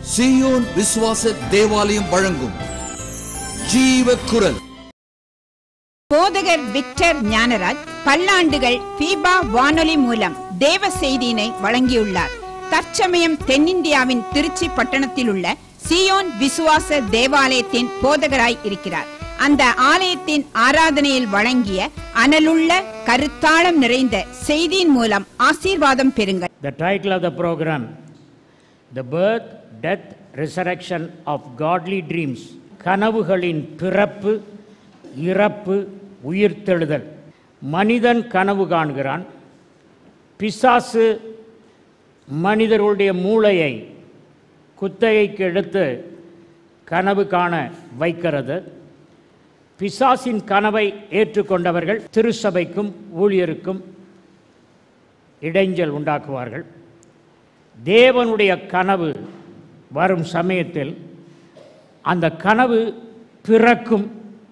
சீயோன் விசுவாச தேவாலயம் வழங்கும் ஜீவ குரல் போதகர் விக்டர் ஞானராஜ் பல்லாண்டுகள் பீபா வானொலி மூலம் தேவ செய்தியினை வழங்கியுள்ளார் தற்சமயம் தென்னிந்தியாவின் திருச்சி பட்டணத்தில் உள்ள சியோன் விசுவாச தேவாலயத்தின் போதகராய் இருக்கிறார் அந்த ஆலயத்தின் ஆராதனையில் வழங்கிய அனலுள்ள கருத்தாளம் நிறைந்த செய்தியின் மூலம் ஆசீர்வாதம் பெறுங்கள் The title of the program The Birth, Death, Resurrection of Godly Dreams கனவுகளின் பிறப்பு இறப்பு உயிர்த்தெழுதல் மனிதன் கனவு காண்கிறான் பிசாசு மனிதர்களுடைய மூளையை குத்தகைக்கு எடுத்து கனவு காண வைக்கிறது பிசாசின் கனவை ஏற்றுக்கொண்டவர்கள் திருச்சபைக்கும் ஊழியருக்கும் இடைஞ்சல் உண்டாக்குவார்கள் தேவனுடைய கனவு வரும் சமயத்தில் அந்த கனவு பிறக்கும்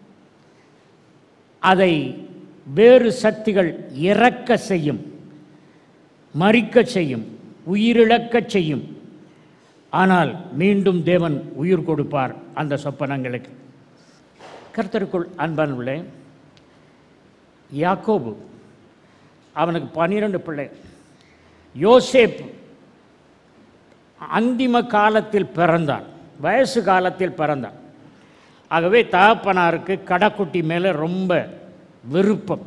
அதை வேறு சக்திகள் இறக்க செய்யும் மறிக்க செய்யும் உயிரிழக்கச் செய்யும் ஆனால் மீண்டும் தேவன் உயிர் கொடுப்பார் அந்த சொப்பனங்களுக்கு கர்த்தருக்குள் அன்பானுள்ளே யாக்கோபு அவனுக்கு பன்னிரண்டு பிள்ளை யோசேப் அந்திம காலத்தில் பிறந்தான் வயசு காலத்தில் பிறந்தான் ஆகவே தகப்பனாருக்கு கடைக்குட்டி மேலே ரொம்ப விருப்பம்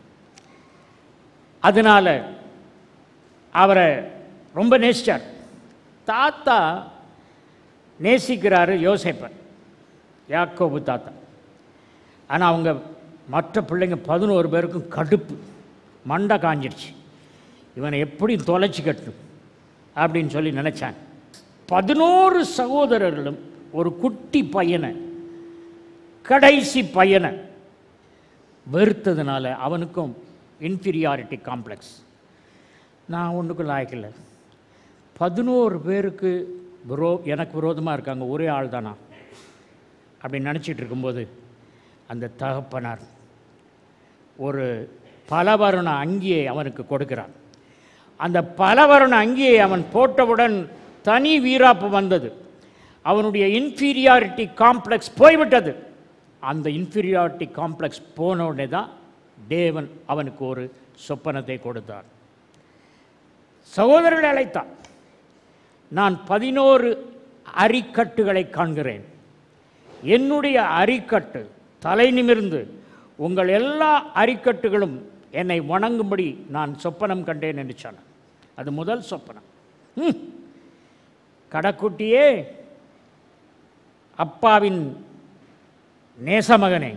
அதனால் அவரை ரொம்ப நேசிச்சார் தாத்தா நேசிக்கிறாரு யோசேப்பன் யாக்கோபு தாத்தா ஆனால் அவங்க மற்ற பிள்ளைங்க பதினோரு பேருக்கும் கடுப்பு மண்டை காஞ்சிருச்சு இவனை எப்படி தொலைச்சிக்கட்டும் அப்படின்னு சொல்லி நினச்சாங்க பதினோரு சகோதரர்களும் ஒரு குட்டி பையனை கடைசி பையனை வெறுத்ததுனால அவனுக்கும் இன்ஃபீரியாரிட்டி காம்ப்ளெக்ஸ் நான் ஒன்றுக்கும் லாய்க்கல பதினோரு பேருக்கு விரோ எனக்கு விரோதமாக இருக்காங்க ஒரே ஆள் தானா அப்படி நினச்சிட்டு இருக்கும்போது அந்த தகப்பனார் ஒரு பலவருண அங்கியை அவனுக்கு கொடுக்கிறான் அந்த பலவருண அங்கியை அவன் போட்டவுடன் தனி வீராப்பு வந்தது அவனுடைய இன்ஃபீரியாரிட்டி காம்ப்ளெக்ஸ் போய்விட்டது அந்த இன்ஃபீரியாரிட்டி காம்ப்ளெக்ஸ் போன உடனே தான் தேவன் அவனுக்கு ஒரு சொப்பனத்தை கொடுத்தார் சகோதரர்களை அழைத்தான் நான் பதினோரு அரிக்கட்டுகளை காண்கிறேன் என்னுடைய அரிக்கட்டு தலை நிமிர்ந்து உங்கள் எல்லா அரிக்கட்டுகளும் என்னை வணங்கும்படி நான் சொப்பனம் கண்டேன் என்று சொன்னேன் அது முதல் சொப்பனம் ம். கடைக்குட்டியே அப்பாவின் நேசமகனே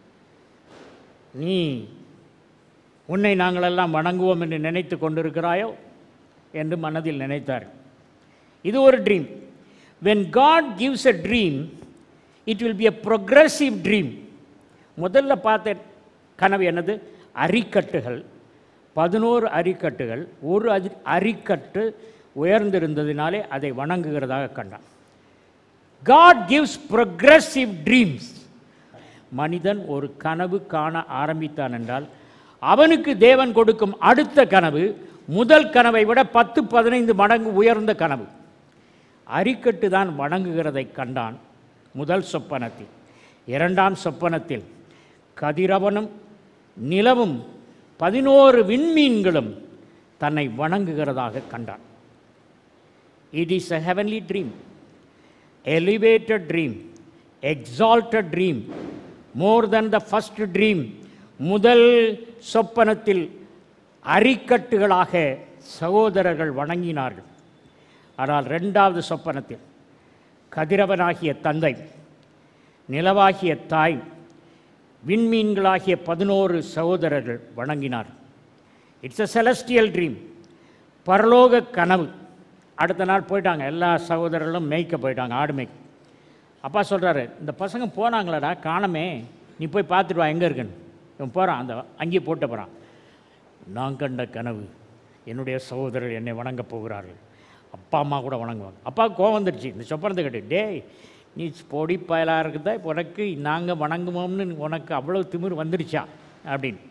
நீ உன்னை நாங்களெல்லாம் வணங்குவோம் என்று நினைத்து கொண்டிருக்கிறாயோ என்று மனதில் நினைத்தார் இது ஒரு dream when God gives a dream it will be a progressive dream முதல்ல பார்த்த கனவு என்னது அரிக்கட்டுகள் பதினோரு அரிக்கட்டுகள் ஒரு அரி அரிக்கட்டு உயர்ந்திருந்ததினாலே அதை வணங்குகிறதாக கண்டான் காட் கிவ்ஸ் progressive ட்ரீம்ஸ் மனிதன் ஒரு கனவு காண ஆரம்பித்தான் என்றால் அவனுக்கு தேவன் கொடுக்கும் அடுத்த கனவு முதல் கனவை விட பத்து பதினைந்து மடங்கு உயர்ந்த கனவு அரிக்கட்டு தான் வணங்குகிறதை கண்டான் முதல் சொப்பனத்தில் இரண்டாம் சொப்பனத்தில் கதிரவனும் நிலவும் பதினோரு விண்மீன்களும் தன்னை வணங்குகிறதாக கண்டான் it is a heavenly dream elevated dream exalted dream more than the first dream முதல் சொப்பனத்தில் அரிக்கட்டுகளாக சகோதரர்கள் வணங்கினார்கள் ஆனால் ரெண்டாவது சொப்பனத்தில் கதிரவனாகிய தந்தை நிலவாகிய தாய் விண்மீன்களாகிய பதினோரு சகோதரர்கள் வணங்கினார் இட்ஸ் a celestial ட்ரீம் பரலோக கனவு அடுத்த நாள் போயிட்டாங்க எல்லா சகோதரர்களும் மேய்க்க போயிட்டாங்க ஆடு மேய்க்க அப்பா சொல்கிறாரு இந்த பசங்க போனாங்களாடா காணமே நீ போய் பார்த்துட்டு வா எங்கே இருக்குன்னு இவன் போகிறான் அந்த அங்கேயே போட்டு போகிறான் நான் கண்ட கனவு என்னுடைய சகோதரர் என்னை வணங்க போகிறார்கள் அப்பா அம்மா கூட வணங்குவாங்க அப்பா கோவம் வந்துடுச்சு இந்த சொப்பனத்தை கட்டு டேய் நீ பொடி பயலாக இருக்குதா உனக்கு நாங்கள் வணங்குவோம்னு உனக்கு அவ்வளோ திமிர் வந்துடுச்சா அப்படின்னு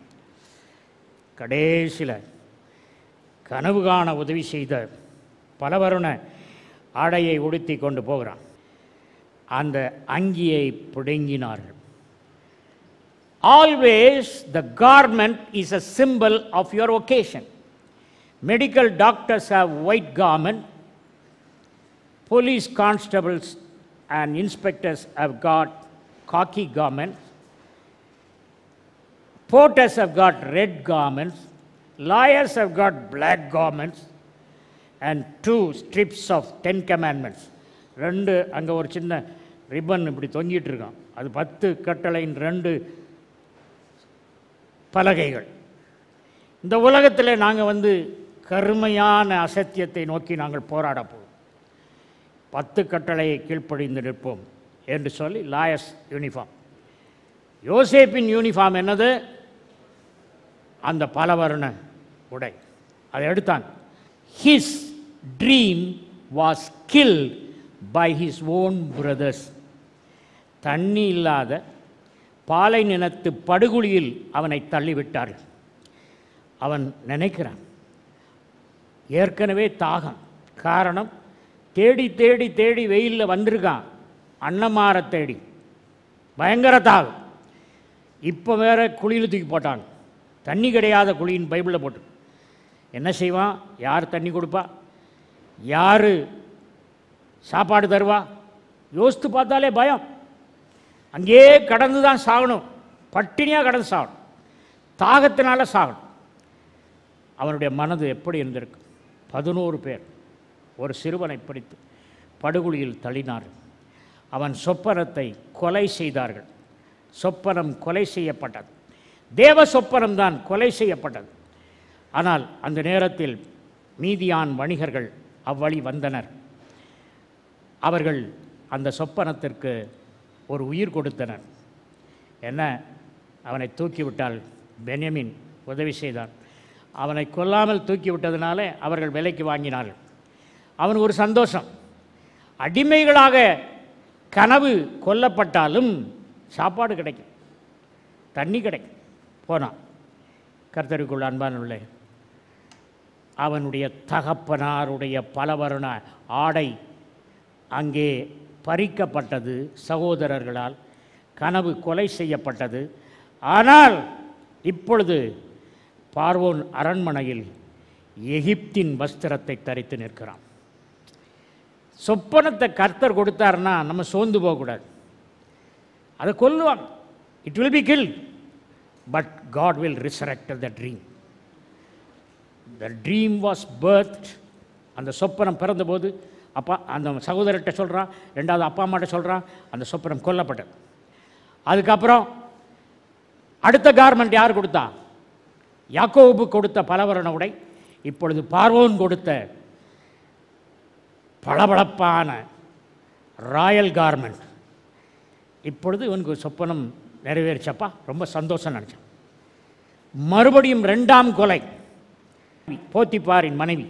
கடைசியில் கனவு காண உதவி செய்த பலவருண ஆடையை உடுத்தி கொண்டு போகிறான் அந்த அங்கியை பிடுங்கினார்கள் always the garment is a symbol of your occasion medical doctors have white garment police constables and inspectors have got khaki garments. Porters have got red garments. Lawyers have got black garments. And two strips of Ten Commandments. ரெண்டு அங்கே ஒரு சின்ன ribbon இப்படி தொங்கிட்டு இருக்கான் அது பத்து கட்டளையின் ரெண்டு பலகைகள் இந்த உலகத்தில் நாங்கள் வந்து கருமையான அசத்தியத்தை நோக்கி நாங்கள் போராட போகிறோம் பத்து கட்டளையை கீழ்ப்படிந்து நிற்போம் என்று சொல்லி லாயர்ஸ் யூனிஃபார்ம் யோசேப்பின் யூனிஃபார்ம் என்னது அந்த பலவர்ண உடை அதை எடுத்தாங்க his dream was kill by his own brothers தண்ணி இல்லாத பாலை நிலத்து படுகுழியில் அவனை தள்ளிவிட்டார்கள் அவன் நினைக்கிறான் ஏற்கனவே தாகம் காரணம் தேடி தேடி தேடி வெயிலில் வந்திருக்கான் அன்னமார தேடி பயங்கர தாகம் இப்போ வேற குழியில் தூக்கி போட்டாங்க தண்ணி கிடையாத குழின்னு பைபிளில் போட்டு என்ன செய்வான் யார் தண்ணி கொடுப்பா யார் சாப்பாடு தருவா யோசித்து பார்த்தாலே பயம் அங்கேயே கடந்து தான் சாகணும் பட்டினியாக கடந்து சாகணும் தாகத்தினால சாகணும் அவனுடைய மனது எப்படி இருந்திருக்கு பதினோரு பேர் ஒரு சிறுவனை பிடித்து படுகுழியில் தள்ளினார்கள் அவன் சொப்பனத்தை கொலை செய்தார்கள் சொப்பனம் கொலை செய்யப்பட்டது தேவ சொப்பனம் தான் கொலை செய்யப்பட்டது ஆனால் அந்த நேரத்தில் மீதியான் வணிகர்கள் அவ்வழி வந்தனர் அவர்கள் அந்த சொப்பனத்திற்கு ஒரு உயிர் கொடுத்தனர் என்ன அவனை தூக்கிவிட்டால் பென்யமின் உதவி செய்தான் அவனை கொல்லாமல் தூக்கி விட்டதினாலே அவர்கள் விலைக்கு வாங்கினார்கள் அவனுக்கு ஒரு சந்தோஷம் அடிமைகளாக கனவு கொல்லப்பட்டாலும் சாப்பாடு கிடைக்கும் தண்ணி கிடைக்கும் போனான் கர்த்தருக்குள் அன்பானுள்ளே அவனுடைய தகப்பனாருடைய பலவருண ஆடை அங்கே பறிக்கப்பட்டது சகோதரர்களால் கனவு கொலை செய்யப்பட்டது ஆனால் இப்பொழுது பார்வோன் அரண்மனையில் எகிப்தின் வஸ்திரத்தை தரித்து நிற்கிறான் சொப்பனத்தை கர்த்தர் கொடுத்தாருன்னா நம்ம சோர்ந்து போகக்கூடாது அதை கொல்லுவாங்க it will be kill but God will resurrect the dream the dream was birth அந்த சொப்பனம் பிறந்தபோது அப்பா அந்த சகோதரர்கிட்ட சொல்கிறான் ரெண்டாவது அப்பா அம்மாட்ட சொல்கிறான் அந்த சொப்பனம் கொல்லப்பட்டது அதுக்கப்புறம் அடுத்த கார்மெண்ட் யார் கொடுத்தா யாக்கோபு கொடுத்த பலவரண உடை இப்பொழுது பார்வோன் கொடுத்த பளபளப்பான ராயல் கார்மெண்ட் இப்பொழுது இவனுக்கு ஒரு சொப்பனம் நிறைவேறிச்சப்பா ரொம்ப சந்தோஷம் நினச்சான் மறுபடியும் ரெண்டாம் கொலை போத்திப்பாரின் மனைவி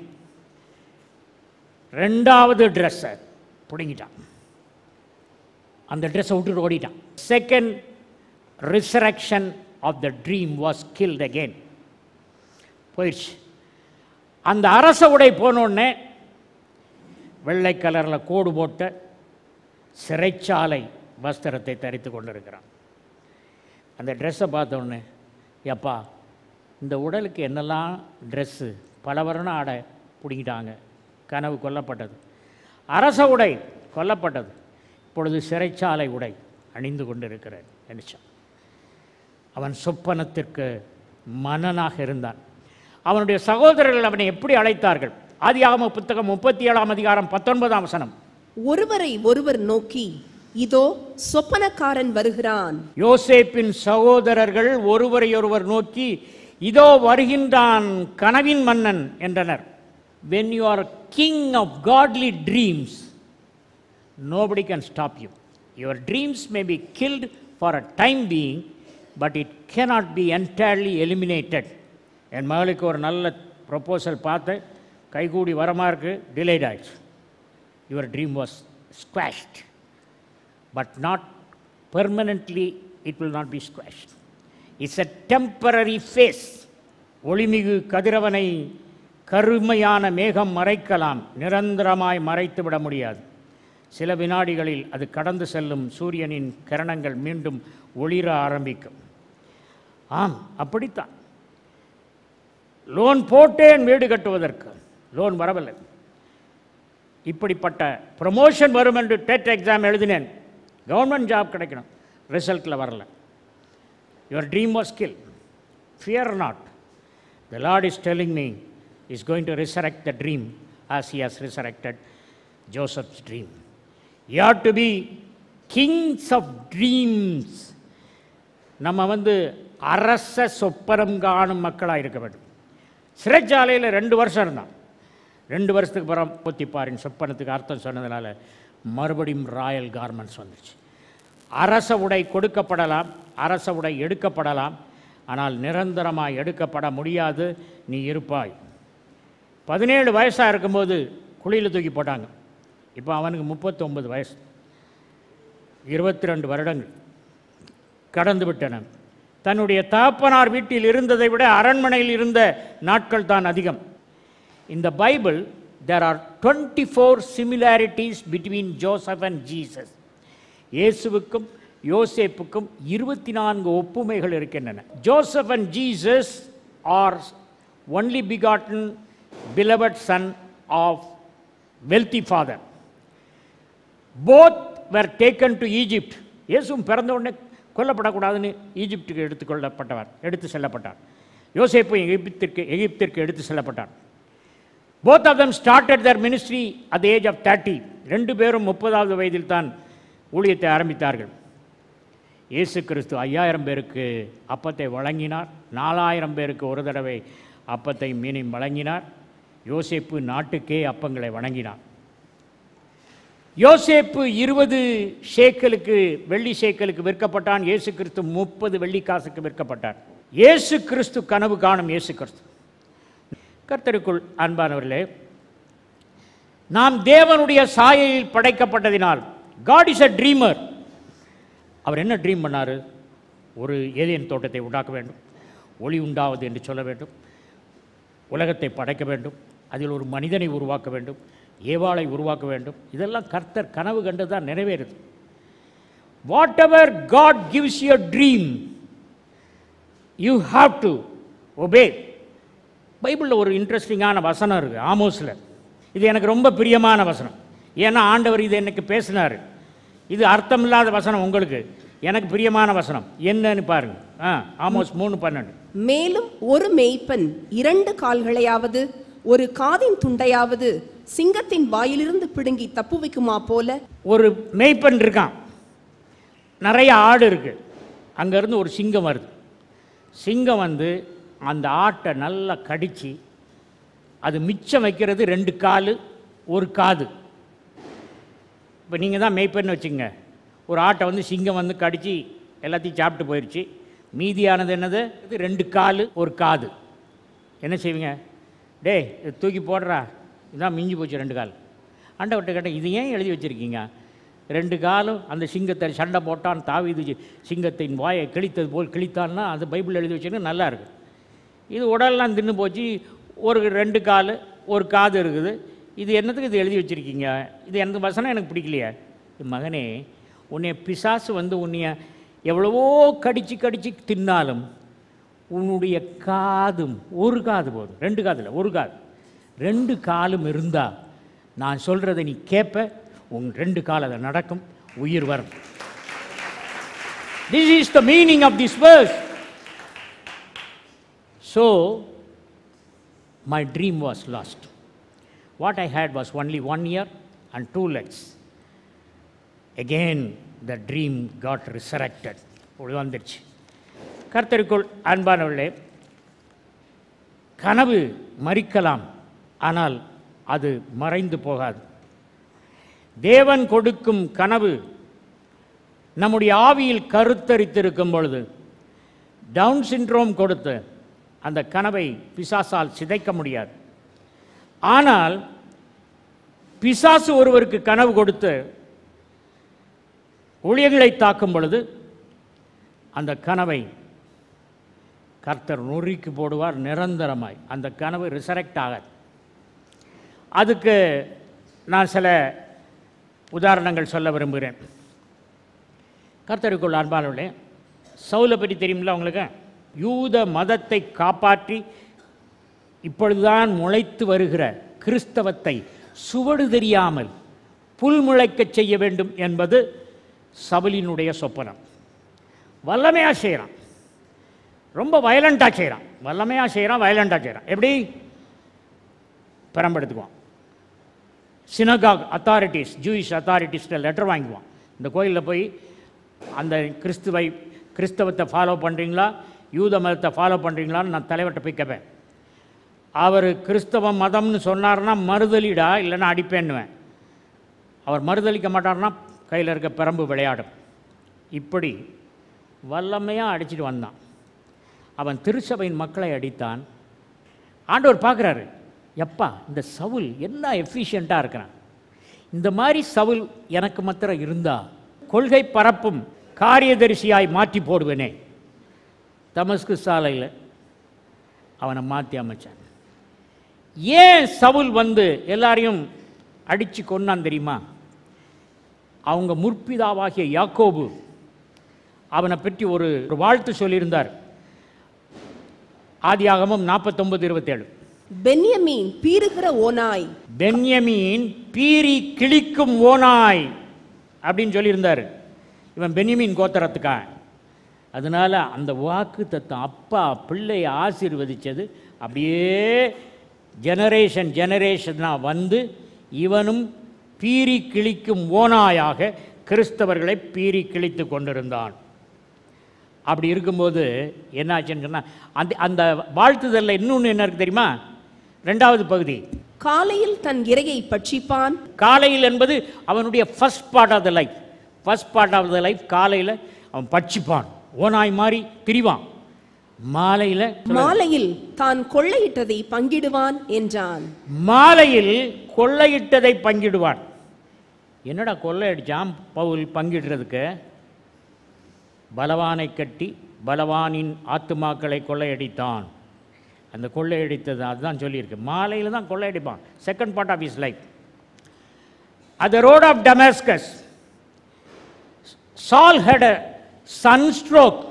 ரெண்டாவது ட்ரெஸ்ஸை பிடுங்கிட்டான் அந்த ட்ரெஸ்ஸை விட்டுட்டு ஓடிட்டான் second resurrection of the dream was killed again போயிடுச்சு அந்த அரச உடை போனோடனே வெள்ளை கலரில் கோடு போட்ட சிறைச்சாலை வஸ்திரத்தை தரித்து கொண்டிருக்கிறான் அந்த ட்ரெஸ்ஸை பார்த்தோன்னே எப்பா இந்த உடலுக்கு என்னெல்லாம் ட்ரெஸ்ஸு பலவரண ஆடை பிடிங்கிட்டாங்க கனவு கொல்லப்பட்டது அரச உடை கொல்லப்பட்டது இப்பொழுது சிறைச்சாலை உடை அணிந்து கொண்டிருக்கிறேன் நினைச்சான் அவன் சொப்பனத்திற்கு மன்னனாக இருந்தான் அவனுடைய சகோதரர்கள் அவனை எப்படி அழைத்தார்கள் ஆதியாகம புத்தகம் முப்பத்தி ஏழாம் அதிகாரம் பத்தொன்பதாம் வசனம் ஒருவரை ஒருவர் நோக்கி இதோ சொப்பனக்காரன் வருகிறான் யோசேப்பின் சகோதரர்கள் ஒருவரையொருவர் நோக்கி இதோ வருகின்றான் கனவின் மன்னன் என்றனர் when you are king of godly dreams nobody can stop you your dreams may be killed for a time being but it cannot be entirely eliminated என் மகளுக்கு ஒரு நல்ல ப்ரொப்போசல் பார்த்தேன் கைகூடி வரமா இருக்கு டிலேட் ஆயிடுச்சு your dream was squashed but not permanently it will not be squashed. It's a temporary phase. ஒளிமிகு கதிரவனை கருமையான மேகம் மறைக்கலாம் நிரந்தரமாய் மறைத்து விட முடியாது சில வினாடிகளில் அது கடந்து செல்லும் சூரியனின் கிரணங்கள் மீண்டும் ஒளிர ஆரம்பிக்கும் ஆம் அப்படித்தான் லோன் போட்டேன் வீடு கட்டுவதற்கு லோன் வரவில்லை இப்படிப்பட்ட ப்ரமோஷன் வரும் என்று டெட் எக்ஸாம் எழுதினேன் கவர்மெண்ட் ஜாப் கிடைக்கணும் ரிசல்ட்டில் வரல your dream was kill fear not the Lord is telling me is going to resurrect the dream as he has resurrected Joseph's dream you have to be kings of dreams நம்ம வந்து அரச சொப்பனம் காணும் மக்களாக இருக்க வேண்டும் சிறைச்சாலையில் ரெண்டு வருஷம் இருந்தான் ரெண்டு வருஷத்துக்கு அப்புறம் பொத்திப்பாரின் சொப்பனத்துக்கு அர்த்தம் சொன்னதுனால மறுபடியும் ராயல் கார்மெண்ட்ஸ் வந்துச்சு அரச உடை கொடுக்கப்படலாம் அரச உடை எடுக்கப்படலாம் ஆனால் நிரந்தரமாக எடுக்கப்பட முடியாது நீ இருப்பாய் பதினேழு வயசாக இருக்கும்போது குழியில் தூக்கி போட்டாங்க இப்போ அவனுக்கு முப்பத்தொம்பது வயசு இருபத்தி ரெண்டு வருடங்கள் கடந்து விட்டன தன்னுடைய தாப்பனார் வீட்டில் இருந்ததை விட அரண்மனையில் இருந்த நாட்கள் தான் அதிகம் இந்த Bible there are twenty four similarities between Joseph and Jesus இயேசுவுக்கும் யோசேப்புக்கும் இருபத்தி நான்கு ஒப்புமைகள் இருக்கின்றன Joseph and Jesus are only begotten beloved son of wealthy father both were taken to Egypt இயேசுவும் பிறந்த உடனே கொல்லப்படக்கூடாதுன்னு ஈஜிப்டுக்கு எடுத்துக்கொள்ளப்பட்டவர் எடுத்து செல்லப்பட்டார் யோசேப்பு எகிப்திற்கு எகிப்திற்கு எடுத்து செல்லப்பட்டார் both of them started their ministry at age of thirty ரெண்டு பேரும் முப்பதாவது வயதில் தான் ஊழியத்தை ஆரம்பித்தார்கள் இயேசு கிறிஸ்து ஐயாயிரம் பேருக்கு அப்பத்தை வழங்கினார் நாலாயிரம் பேருக்கு ஒரு தடவை அப்பத்தை மீனையும் வழங்கினார் யோசேப்பு நாட்டுக்கே அப்பங்களை வழங்கினார் யோசேப்பு இருபது ஷேக்கலுக்கு வெள்ளி ஷேக்கலுக்கு விற்கப்பட்டான் இயேசு கிறிஸ்து முப்பது வெள்ளி காசுக்கு விற்கப்பட்டார் இயேசு கிறிஸ்து கனவு காணும் இயேசு கிறிஸ்து கர்த்தருக்குள் அன்பானவர்களே நாம் தேவனுடைய சாயலில் படைக்கப்பட்டதினால் காட் இஸ் அ ட்ரீமர் அவர் என்ன ட்ரீம் பண்ணார் ஒரு ஏலியன் தோட்டத்தை உண்டாக்க வேண்டும் ஒளி உண்டாவது என்று சொல்ல வேண்டும் உலகத்தை படைக்க வேண்டும் அதில் ஒரு மனிதனை உருவாக்க வேண்டும் ஏவாளை உருவாக்க வேண்டும் இதெல்லாம் கர்த்தர் கனவு கண்டு தான் நிறைவேறுது whatever God gives you dream you have to obey பைபிளில் ஒரு இன்ட்ரெஸ்டிங்கான வசனம் இருக்குது ஆமோஸில் இது எனக்கு ரொம்ப பிரியமான வசனம் ஏன்னா ஆண்டவர் இது எனக்கு பேசினார் இது அர்த்தமில்லாத வசனம் உங்களுக்கு எனக்கு பிரியமான வசனம் என்னன்னு பாருங்க ஆ ஆமோஸ் மூணு பன்னெண்டு மேலும் ஒரு மேய்ப்பன் இரண்டு கால்களையாவது ஒரு காதின் துண்டையாவது சிங்கத்தின் வாயிலிருந்து பிடுங்கி தப்புவிக்குமா போல ஒரு மேய்ப்பன் இருக்கான் நிறைய ஆடு இருக்கு அங்கேருந்து ஒரு சிங்கம் வருது சிங்கம் வந்து அந்த ஆட்டை நல்லா கடித்து அது மிச்சம் வைக்கிறது ரெண்டு கால் ஒரு காது இப்போ நீங்கள் தான் மேய்ப்பன்னு வச்சுங்க ஒரு ஆட்டை வந்து சிங்கம் வந்து கடித்து எல்லாத்தையும் சாப்பிட்டு போயிடுச்சு மீதியானது என்னது இது ரெண்டு கால் ஒரு காது என்ன செய்வீங்க டேய் இது தூக்கி போடுறா இதான் மிஞ்சி போச்சு ரெண்டு கால் ஆண்டவர்கிட்ட கேட்டேன் இது ஏன் எழுதி வச்சுருக்கீங்க ரெண்டு காலும் அந்த சிங்கத்தை சண்டை போட்டான் தாவிது சிங்கத்தின் வாயை கிழித்தது போல் கிழித்தான்னா அது பைபிள் எழுதி வச்சுருங்க நல்லா இருக்கு இது உடல்லாம் தின்னு போச்சு ஒரு ரெண்டு கால் ஒரு காது இருக்குது இது என்னத்துக்கு இது எழுதி வச்சுருக்கீங்க இது எனக்கு வசனம் எனக்கு பிடிக்கலையே என் மகனே உன்னை பிசாசு வந்து உன்னைய எவ்வளவோ கடிச்சு கடிச்சு தின்னாலும் உன்னுடைய காதும் ஒரு காது போதும் ரெண்டு காது இல்லை ஒரு காது ரெண்டு காலும் இருந்தால் நான் சொல்கிறத நீ கேட்ப உன் ரெண்டு கால் அதை நடக்கும் உயிர் வரும் this is the meaning of this verse so my dream was lost. What I had was only one ear and two legs. Again, the dream got resurrected. இப்படி வந்துடுச்சு கர்த்தருக்குள் அன்பானவர்களே கனவு மறிக்கலாம் ஆனால் அது மறைந்து போகாது தேவன் கொடுக்கும் கனவு நம்முடைய ஆவியில் கருத்தரித்திருக்கும் பொழுது டவுன் சிண்ட்ரோம் கொடுத்து அந்த கனவை பிசாசால் சிதைக்க முடியாது ஆனால் பிசாசு ஒருவருக்கு கனவு கொடுத்து ஊழியர்களை தாக்கும் பொழுது அந்த கனவை கர்த்தர் நொறுக்கி போடுவார் நிரந்தரமாய் அந்த கனவு ரிசரெக்ட் ஆகாது அதுக்கு நான் சில உதாரணங்கள் சொல்ல விரும்புகிறேன் கர்த்தருக்குள் அன்பானவர்களே சவுலை பற்றி தெரியுமில்ல உங்களுக்கு யூத மதத்தை காப்பாற்றி இப்பொழுதுதான் முளைத்து வருகிற கிறிஸ்தவத்தை சுவடு தெரியாமல் புல் முளைக்கச் செய்ய வேண்டும் என்பது சவுலினுடைய சொப்பனம் வல்லமையாக செய்கிறான் ரொம்ப வயலண்ட்டாக செய்கிறான் வல்லமையாக செய்கிறான் வயலண்ட்டாக செய்கிறான் எப்படி பெரம்பெடுத்துக்குவான் சினகாக் அத்தாரிட்டிஸ் ஜூயிஷ் அத்தாரிட்டிஸ்ட்ட லெட்டர் வாங்கிக்குவான் இந்த கோயிலில் போய் அந்த கிறிஸ்துவை கிறிஸ்தவத்தை ஃபாலோ பண்ணுறீங்களா யூத மதத்தை ஃபாலோ பண்ணுறீங்களான்னு நான் தலைவர்கிட்ட போய் கேட்பேன் அவர் கிறிஸ்தவ மதம்னு சொன்னார்னா மறுதலிடா இல்லைன்னா அடிப்பேன்னுவேன் அவர் மறுதலிக்க மாட்டார்னா கையில் இருக்க பெரம்பு விளையாடும் இப்படி வல்லமையாக அடிச்சிட்டு வந்தான் அவன் திருச்சபையின் மக்களை அடித்தான் ஆண்டவர் பார்க்குறாரு எப்பா இந்த சவுல் என்ன எஃபிஷியண்ட்டாக இருக்கிறான் இந்த மாதிரி சவுல் எனக்கு மாத்திரம் இருந்தா கொள்கை பரப்பும் காரியதரிசியாய் மாற்றி போடுவேனே தமஸ்கு சாலையில் அவனை மாற்றி அமைச்சான் ஏன் சவுல் வந்து எல்லாரையும் அடித்து கொன்னான் தெரியுமா அவங்க முற்பிதாவாகிய யாக்கோபு அவனை பற்றி ஒரு ஒரு வாழ்த்து சொல்லியிருந்தார் ஆதியாகமம் நாற்பத்தொம்பது இருபத்தேழு பென்யமீன் பீறுகிற ஓனாய் பென்யமீன் பீறி கிழிக்கும் ஓனாய் அப்படின்னு சொல்லியிருந்தார் இவன் பென்யமீன் கோத்திரத்துக்கா அதனால் அந்த வாக்கு தத்தம் அப்பா பிள்ளையை ஆசீர்வதிச்சது அப்படியே ஜெனரேஷன் ஜெனரேஷனாக வந்து இவனும் பீறி கிழிக்கும் ஓனாயாக கிறிஸ்தவர்களை பீறி கிழித்து கொண்டிருந்தான் அப்படி இருக்கும்போது என்னாச்சுன்னு சொன்னால் அந்த அந்த வாழ்த்துதலில் இன்னொன்று என்ன இருக்கு தெரியுமா ரெண்டாவது பகுதி காலையில் தன் இரையை பட்சிப்பான் காலையில் என்பது அவனுடைய first part of the life first part of the life காலையில் அவன் பட்சிப்பான் ஓனாய் மாதிரி திரிவான் மாலையில் மாலையில் தான் கொள்ளையிட்டதை பங்கிடுவான் என்றான் மாலையில் கொள்ளையிட்டதை பங்கிடுவான் என்னடா கொள்ளையடிச்சான் பவுல் பங்கிடுறதுக்கு பலவானை கட்டி பலவானின் ஆத்துமாக்களை கொள்ளையடித்தான் அந்த கொள்ளையடித்தது அதுதான் சொல்லியிருக்கு மாலையில் தான் கொள்ளையடிப்பான் second part of his life at the road of Damascus, Saul had a sunstroke,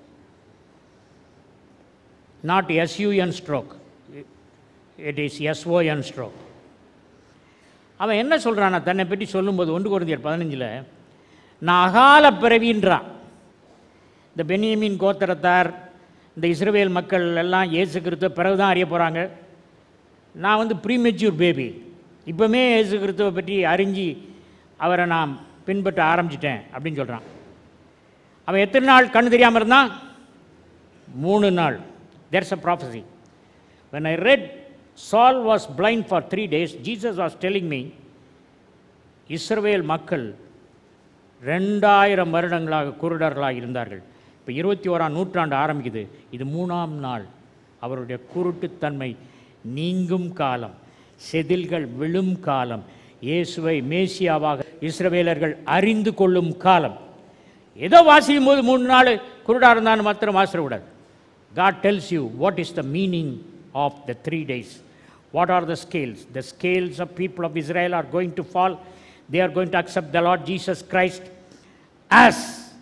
not S-U-N stroke. It is S-O-N stroke. அவன் என்ன சொல்கிறான் தன்னை பற்றி சொல்லும்போது ஒன்று குறைந்தியர் பதினஞ்சில் நான் அகால பிறவின்றான் இந்த பென்யமீன் கோத்திரத்தார் இந்த இஸ்ரவேல் மக்கள் எல்லாம் இயேசு கிறிஸ்துவ பிறகு தான் அறிய போகிறாங்க நான் வந்து ப்ரீமெச்சூர் பேபி இப்போமே இயேசு கிறிஸ்துவை பற்றி அறிஞ்சு அவரை நான் பின்பற்ற ஆரம்பிச்சிட்டேன் அப்படின்னு சொல்கிறான் அவன் எத்தனை நாள் கண்ணு தெரியாமல் இருந்தான் மூணு நாள் there's a prophecy when i read saul was blind for three days jesus was telling me இஸ்ரவேல் மக்கள் ரெண்டாயிரம் வருடங்களாக குருடர்களாக இருந்தார்கள் இப்போ இருபத்தி ஓராம் நூற்றாண்டு ஆரம்பிக்குது இது மூணாம் நாள் அவருடைய குருட்டுத்தன்மை நீங்கும் காலம் செதில்கள் விழும் காலம் இயேசுவை மேசியாவாக இஸ்ரவேலர்கள் அறிந்து கொள்ளும் காலம் ஏதோ வாசிக்கும் போது மூணு நாள் குருடா இருந்தான்னு மாத்திரம் வாசிடக்கூடாது God tells you what is the meaning of the three days what are the scales the scales of people of Israel are going to fall they are going to accept the Lord Jesus Christ as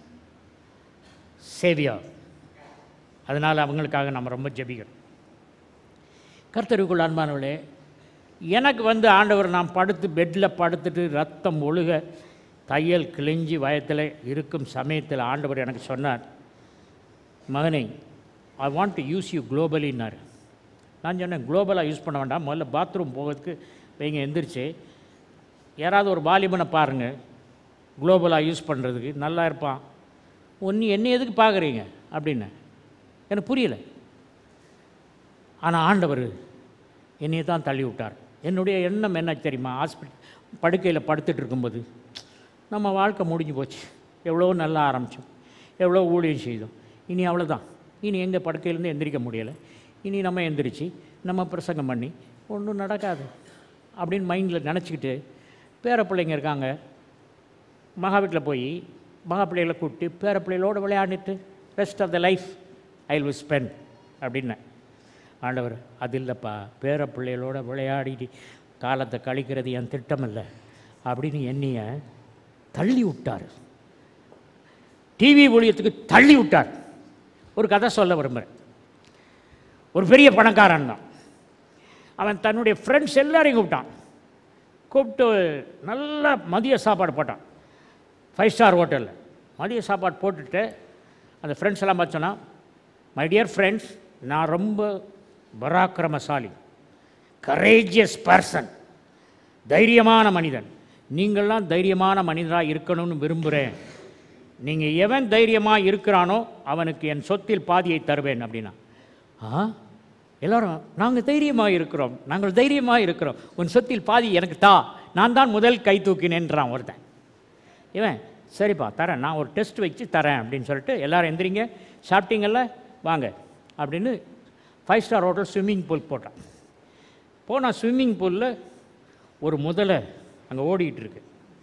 saviour அதனால் அவங்களுக்காக நம்ம ரொம்ப ஜெபிக்கிறோம் கர்த்தருக்குள் அன்பானவளே எனக்கு வந்து ஆண்டவர் நான் படுத்து பெட்டில் படுத்துட்டு ரத்தம் ஒழுக தையல் கிழிஞ்சி வயத்தில் இருக்கும் சமயத்தில் ஆண்டவர் எனக்கு சொன்னார் மகனே I want to use you குளோபலின்னாரு நான் சொன்னேன் குளோபலாக யூஸ் பண்ண வேண்டாம் முதல்ல பாத்ரூம் போகிறதுக்கு வைங்க எந்திரிச்சு யாராவது ஒரு வாலிபனை பாருங்கள் குளோபலாக யூஸ் பண்ணுறதுக்கு நல்லா இருப்பான் ஒன்று என்ன எதுக்கு பார்க்குறீங்க அப்படின்னு எனக்கு புரியலை ஆனால் ஆண்டவர் என்னையை தான் தள்ளி விட்டார் என்னுடைய எண்ணம் என்ன தெரியுமா ஹாஸ்பிட்டல் படுக்கையில் படுத்துட்டு இருக்கும்போது நம்ம வாழ்க்கை முடிஞ்சு போச்சு எவ்வளோ நல்லா ஆரம்பித்தோம் எவ்வளோ ஊழியம் செய்தோம் இனி அவ்வளோதான் இனி எங்கள் படுக்கையிலேருந்து எந்திரிக்க முடியலை இனி நம்ம எந்திரிச்சு நம்ம பிரசங்கம் பண்ணி ஒன்றும் நடக்காது அப்படின்னு மைண்டில் நினச்சிக்கிட்டு பேர பிள்ளைங்க இருக்காங்க மகா வீட்டில் போய் மகா பிள்ளைகளை கூப்பிட்டு பேர பிள்ளைகளோடு விளையாடிட்டு rest of the life I will spend அப்படின்னேன் ஆண்டவர் அது இல்லைப்பா பேர பிள்ளைகளோட விளையாடிட்டு காலத்தை கழிக்கிறது என் திட்டம் இல்லை அப்படின்னு என்னைய தள்ளி விட்டார் டிவி ஊழியத்துக்கு தள்ளி விட்டார் ஒரு கதை சொல்ல விரும்புகிறேன் ஒரு பெரிய பணக்காரன் தான் அவன் தன்னுடைய ஃப்ரெண்ட்ஸ் எல்லாரையும் கூப்பிட்டான் கூப்பிட்டு நல்ல மதிய சாப்பாடு போட்டான் ஃபைவ் ஸ்டார் ஹோட்டலில் மதிய சாப்பாடு போட்டுட்டு அந்த ஃப்ரெண்ட்ஸ் எல்லாம் பார்த்தோன்னா மை டியர் ஃப்ரெண்ட்ஸ் நான் ரொம்ப பராக்கிரமசாலி கரேஜியஸ் பர்சன் தைரியமான மனிதன் நீங்கள்லாம் தைரியமான மனிதராக இருக்கணும்னு விரும்புகிறேன் நீங்கள் எவன் தைரியமாக இருக்கிறானோ அவனுக்கு என் சொத்தில் பாதியை தருவேன் அப்படின்னா ஆ எல்லாரும் நாங்கள் தைரியமாக இருக்கிறோம் நாங்கள் தைரியமாக இருக்கிறோம் உன் சொத்தில் பாதி எனக்கு தா நான் தான் முதல் கை தூக்கினேன்றான் ஒருத்தன் இவன் சரிப்பா தரேன் நான் ஒரு டெஸ்ட் வச்சு தரேன் அப்படின்னு சொல்லிட்டு எல்லாரும் எந்திரிங்க சாப்பிட்டீங்கல்ல வாங்க அப்படின்னு five star hotel swimming pool போட்டான் போனால் ஸ்விம்மிங் பூலில் ஒரு முதலை அங்கே ஓடிக்கிட்டு இருக்கு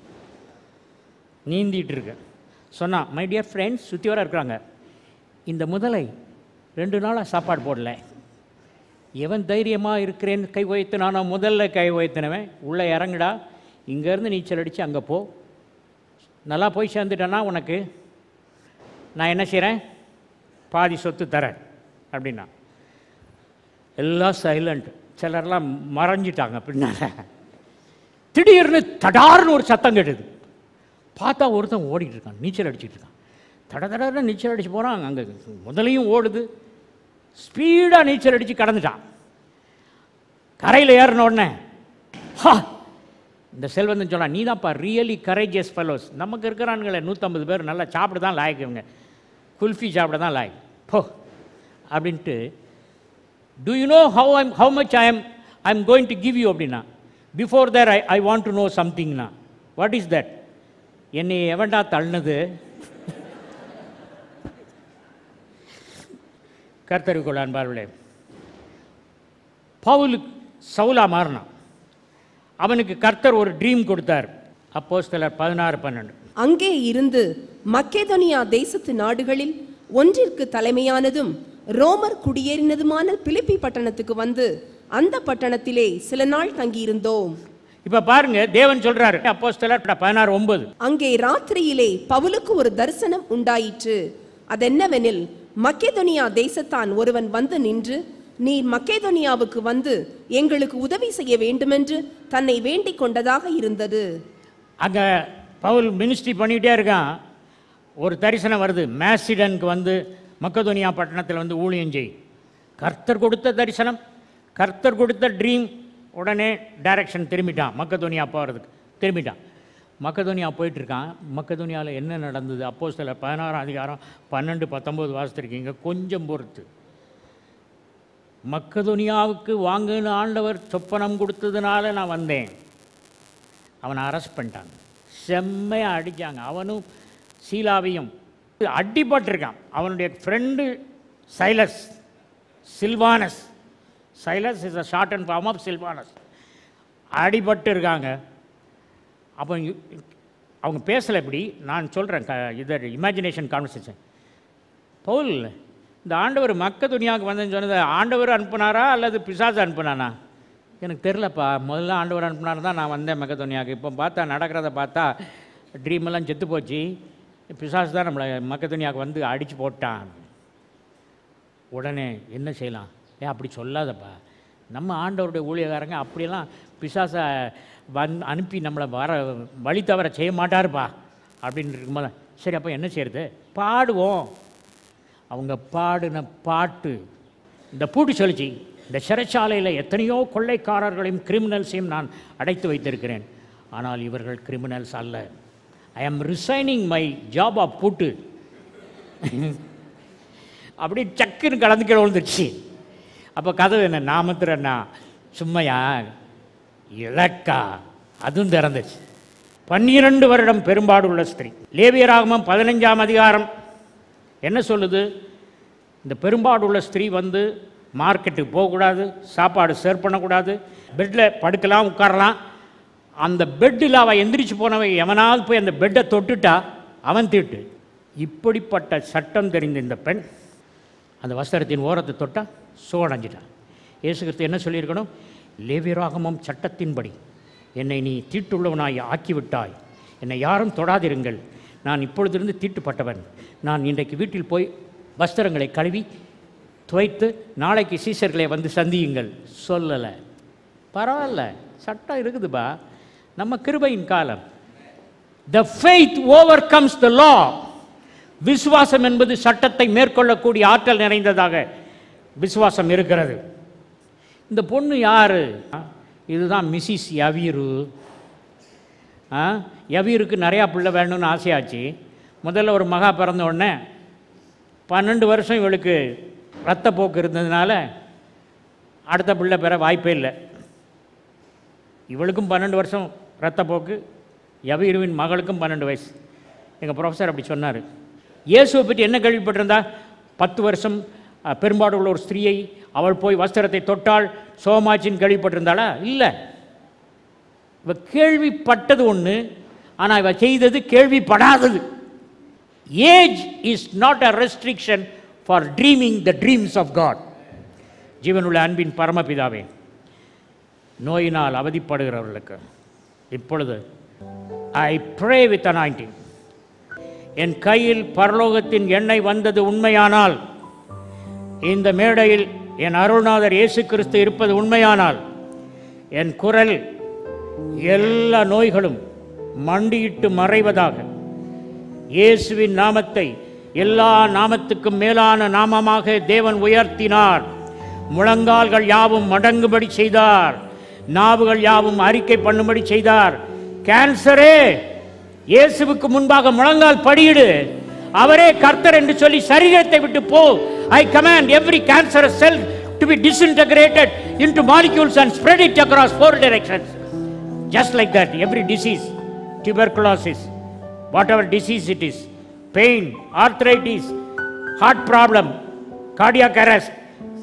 நீந்திட்டு இருக்கு சொன்னான் மை டியர் ஃப்ரெண்ட்ஸ் சுற்றி வர இருக்கிறாங்க இந்த முதலை ரெண்டு நாளாக சாப்பாடு போடல எவன் தைரியமாக இருக்கிறேன்னு கை உயர்த்தினானோ முதல்ல கை உயர்த்தினவன் உள்ளே இறங்குடா இங்கேருந்து நீச்சல் அடித்து அங்கே போ நல்லா போய் சேர்ந்துட்டேன்னா உனக்கு நான் என்ன செய்கிறேன் பாதி சொத்து தரேன் அப்படின்னா எல்லாம் சைலண்ட் சிலர்லாம் மறைஞ்சிட்டாங்க பின்னால் திடீர்னு தடார்னு ஒரு சத்தம் கேட்டுது பார்த்தா ஒருத்தன் ஓடிட்டு இருக்கான் நீச்சல் அடிச்சிட்டு இருக்கான் தட தடன்னு நீச்சல் அடிச்சு போகிறான் அங்கே முதலையும் ஓடுது ஸ்பீடாக நீச்சல் அடித்து கடந்துட்டான் கரையில் ஏறின உடனே ஹா இந்த செல்வந்தன் சொன்னா நீ தான்ப்பா ரியலி கரேஜியஸ் ஃபெலோஸ் நமக்கு இருக்கிறானுங்களே நூற்றம்பது பேர் நல்லா சாப்பிட தான் லாய்க்குங்க குல்ஃபி சாப்பிட தான் லாய் போ அப்படின்ட்டு do you know how I'm how much I am I am going to give you அப்படின்னா before there I I want to know சம்திங்னா வாட் இஸ் தட் என்னை எவன்டா தள்ளினது கர்த்தருக்குள் அன்பார்களே பவுலுக்கு சவுலா மாறினான் அவனுக்கு கர்த்தர் ஒரு ட்ரீம் கொடுத்தார் அப்போஸ்தலர் பதினாறு பன்னெண்டு அங்கே இருந்து மக்கேதோனியா தேசத்து நாடுகளில் ஒன்றிற்கு தலைமையானதும் ரோமர் குடியேறினதுமான பிலிப்பி பட்டணத்துக்கு வந்து அந்த பட்டணத்திலே சில நாள் தங்கியிருந்தோம் இப்போ பாருங்க தேவன் சொல்றாரு அப்போஸ்தலர் பதினாறு ஒன்பது அங்கே ராத்திரியிலே பவுலுக்கு ஒரு தரிசனம் உண்டாயிற்று அதென்னவெனில் மக்கேதோனியா தேசத்தான் ஒருவன் வந்து நின்று நீர் மக்கேதோனியாவுக்கு வந்து எங்களுக்கு உதவி செய்ய வேண்டுமென்று தன்னை வேண்டிக் கொண்டதாக இருந்தது அங்கே பவுல் மினிஸ்ட்ரி பண்ணிக்கிட்டே இருக்கான் ஒரு தரிசனம் வருது மேசிடனுக்கு வந்து மக்கதோனியா பட்டணத்தில் வந்து ஊழியம் செய் கர்த்தர் கொடுத்த தரிசனம் கர்த்தர் கொடுத்த ட்ரீம் உடனே டைரக்ஷன் திரும்பிட்டான் மக்கதோனியா போகிறதுக்கு திரும்பிட்டான் மக்கதோனியா போயிட்டுருக்கான் மக்கதோனியாவில் என்ன நடந்தது அப்போ சில பதினாறாம் அதிகாரம் பன்னெண்டு பத்தொம்போது வாசித்திருக்கீங்க கொஞ்சம் பொறுத்து மக்கதோனியாவுக்கு வாங்குன்னு ஆண்டவர் சொப்பனம் கொடுத்ததுனால நான் வந்தேன் அவனை அரெஸ்ட் பண்ணிட்டாங்க செம்மையாக அடித்தாங்க அவனும் சீலாவையும் அடிபட்டிருக்கான் அவனுடைய friend Silas Silvanus Silas is a short and form of Silvanus அடிபட்டு இருக்காங்க அப்போ இ- அவங்க பேசலை இப்படி நான் சொல்கிறேன் க இதை இமேஜினேஷன் கான்வர்சேஷன் பவுல் இந்த ஆண்டவர் மக்க துணியாவுக்கு வந்தேன்னு சொன்னது ஆண்டவர் அனுப்புனாரா அல்லது பிசாசு அனுப்புனானா எனக்கு தெரிலப்பா முதல்ல ஆண்டவர் அனுப்புனார் தான் நான் வந்தேன் மக்க துணியாவுக்கு இப்போ பார்த்தா நடக்கிறத பார்த்தா ட்ரீம் எல்லாம் செத்து போச்சு பிசாசு தான் நம்மளை மக்க துணியாவுக்கு வந்து அடித்து போட்டான் உடனே என்ன செய்யலாம் ஏன் அப்படி சொல்லாதப்பா நம்ம ஆண்டவருடைய ஊழியக்காரங்க அப்படியெல்லாம் பிசாசை வந் அனுப்பி நம்மளை வர வழி தவற செய்ய மாட்டாருப்பா அப்படின்னு இருக்கும்போது சரி அப்போ என்ன செய்யறது பாடுவோம் அவங்க பாடின பாட்டு இந்த பூட்டு சொல்லிச்சு இந்த சிறைச்சாலையில் எத்தனையோ கொள்ளைக்காரர்களையும் கிரிமினல்ஸையும் நான் அடைத்து வைத்திருக்கிறேன் ஆனால் இவர்கள் கிரிமினல்ஸ் அல்ல ஐ ஆம் ரிசைனிங் மை ஜாப் ஆஃப் பூட்டு அப்படி சக்குன்னு கலந்து கீழே விழுந்துருச்சு அப்போ கதவு என்ன நாமத்துறண்ணா சும்மையா இலக்கா அதுவும் திறந்துச்சு பன்னிரண்டு வருடம் பெரும்பாடு உள்ள ஸ்திரீ லேவியராகமம் பதினஞ்சாம் அதிகாரம் என்ன சொல்லுது இந்த பெரும்பாடு உள்ள ஸ்திரீ வந்து மார்க்கெட்டுக்கு போகக்கூடாது சாப்பாடு சர்வ் பண்ணக்கூடாது பெட்டில் படுக்கலாம் உட்காரலாம் அந்த பெட்டில் அவள் எந்திரிச்சு போனவ எவனாவது போய் அந்த பெட்டை தொட்டுட்டா அவன் தீட்டு இப்படிப்பட்ட சட்டம் தெரிந்த இந்த பெண் அந்த வஸ்திரத்தின் ஓரத்தை தொட்டா சோடஞ்சிட்டான் இயேசு கிறிஸ்து என்ன சொல்லியிருக்கணும் லேவியராகமம் சட்டத்தின்படி என்னை நீ தீட்டுள்ளவனாய் ஆக்கிவிட்டாய் என்னை யாரும் தொடாதிருங்கள் நான் இப்பொழுதிருந்து தீட்டுப்பட்டவன் நான் இன்றைக்கு வீட்டில் போய் வஸ்திரங்களை கழுவி துவைத்து நாளைக்கு சீசர்களை வந்து சந்தியுங்கள் சொல்லலை பரவாயில்ல சட்டம் இருக்குதுப்பா நம்ம கிருபையின் காலம் the faith overcomes the law விசுவாசம் என்பது சட்டத்தை மேற்கொள்ளக்கூடிய ஆற்றல் நிறைந்ததாக விசுவாசம் இருக்கிறது இந்த பொண்ணு யாரு இதுதான் மிஸ்ஸிஸ் யவீரு ஆ யவீருக்கு நிறையா பிள்ளை வேணும்னு ஆசையாச்சு முதல்ல ஒரு மகா பிறந்த உடனே பன்னெண்டு வருஷம் இவளுக்கு ரத்தப்போக்கு இருந்ததுனால அடுத்த பிள்ளை பெற வாய்ப்பே இல்லை இவளுக்கும் பன்னெண்டு வருஷம் ரத்தப்போக்கு யவீருவின் மகளுக்கும் பன்னெண்டு வயசு எங்கள் ப்ரொஃபஸர் அப்படி சொன்னார் இயேசுவை பற்றி என்ன கேள்விப்பட்டிருந்தா பத்து வருஷம் அஹ், பெரும்பாடு உள்ள ஒரு ஸ்திரீயை அவள் போய் வஸ்திரத்தை தொட்டால் சோமாச்சின்னு கேள்விப்பட்டிருந்தாளா இல்லை இவ கேள்விப்பட்டது ஒன்று ஆனால் இவ செய்தது கேள்விப்படாதது age is not a restriction for dreaming the dreams of God ஜீவனுள்ள அன்பின் பரமபிதாவே நோயினால் அவதிப்படுகிறவர்களுக்கு இப்பொழுது ஐ ப்ரே வித் அனாயிண்டிங் என் கையில் பரலோகத்தின் எண்ணெய் வந்தது உண்மையானால் இந்த மேடையில் என் அருள்நாதர் இயேசு கிறிஸ்து இருப்பது உண்மையானால் என் குரல் எல்லா நோய்களும் மண்டியிட்டு மறைவதாக இயேசுவின் நாமத்தை எல்லா நாமத்துக்கும் மேலான நாமமாக தேவன் உயர்த்தினார் முழங்கால்கள் யாவும் மடங்குபடி செய்தார் நாவுகள் யாவும் அறிக்கை பண்ணும்படி செய்தார் கேன்சரே இயேசுவுக்கு முன்பாக முழங்கால் படியிடு அவரே கர்த்தர் என்று சொல்லி சரீரத்தை விட்டு போ I command every cancer cell to be disintegrated into molecules and spread it across four directions just like that every disease tuberculosis whatever disease it is pain arthritis heart problem cardiac arrest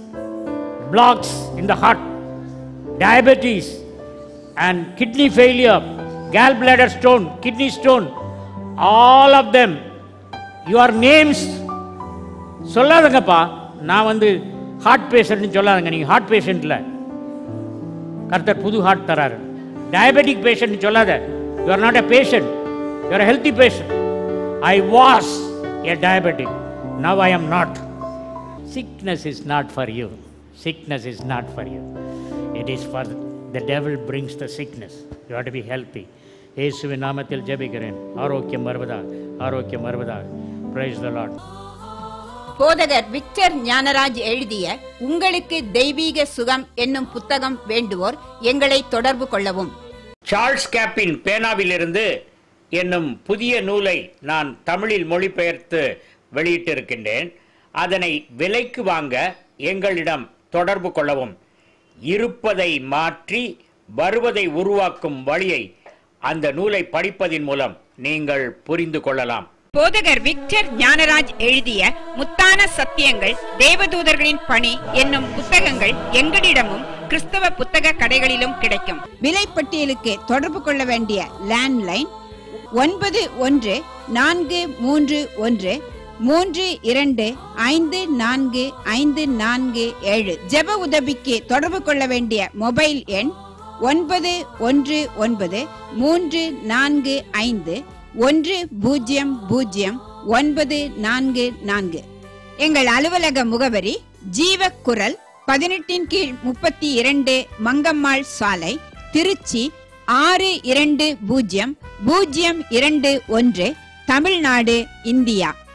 blocks in the heart diabetes and kidney failure gallbladder stone kidney stone all of them your names சொல்லாதங்கப்பா நான் வந்து heart பேஷண்ட்னு சொல்லாதங்க நீங்கள் heart பேஷண்ட்ல கர்த்தர் புது heart தராரு diabetic patient சொல்லாத you are not a patient you are healthy patient I was a diabetic now I am not sickness is not for you sickness is not for you it is for the devil brings the sickness you had to be healthy இயேசுவின் நாமத்தில் ஜெபிக்கிறேன் ஆரோக்கியம் வருவதாக ஆரோக்கியம் வருவதாக praise the Lord போதகர் Victor Gnanaraj எழுதிய உங்களுக்கு தெய்வீக சுகம் என்னும் புத்தகம் வேண்டுவோர் எங்களை தொடர்பு கொள்ளவும் சார்ல்ஸ் கேப்பின் பேனாவிலிருந்து என்னும் புதிய நூலை நான் தமிழில் மொழிபெயர்த்து வெளியிட்டிருக்கின்றேன் அதனை விலைக்கு வாங்க எங்களிடம் தொடர்பு கொள்ளவும் இருப்பதை மாற்றி வருவதை உருவாக்கும் வழியை அந்த நூலை படிப்பதின் மூலம் நீங்கள் புரிந்து கொள்ளலாம் போதகர் விக்டர் ஞானராஜ் எழுதிய முத்தான சத்தியங்கள் தேவதூதர்களின் பணி என்னும் புத்தகங்கள் எங்களிடமும் கிறிஸ்தவ புத்தக கடைகளிலும் கிடைக்கும் விலைப்பட்டியலுக்கு தொடர்பு கொள்ள வேண்டிய லேண்ட்லைன் ஒன்பது ஒன்று நான்கு மூன்று ஒன்று மூன்று இரண்டு ஐந்து நான்கு ஐந்து நான்கு ஏழு ஜெப உதவிக்கு தொடர்பு கொள்ள வேண்டிய மொபைல் எண் ஒன்பது ஒன்று ஒன்பது மூன்று நான்கு ஐந்து ஒன்று பூஜ்ஜியம் பூஜ்ஜியம் ஒன்பது நான்கு நான்கு எங்கள் அலுவலக முகவரி ஜீவக்குரல் பதினெட்டின் கீழ் முப்பத்தி இரண்டு மங்கம்மாள் சாலை திருச்சி ஆறு இரண்டு பூஜ்ஜியம் பூஜ்ஜியம் இரண்டு ஒன்று தமிழ்நாடு இந்தியா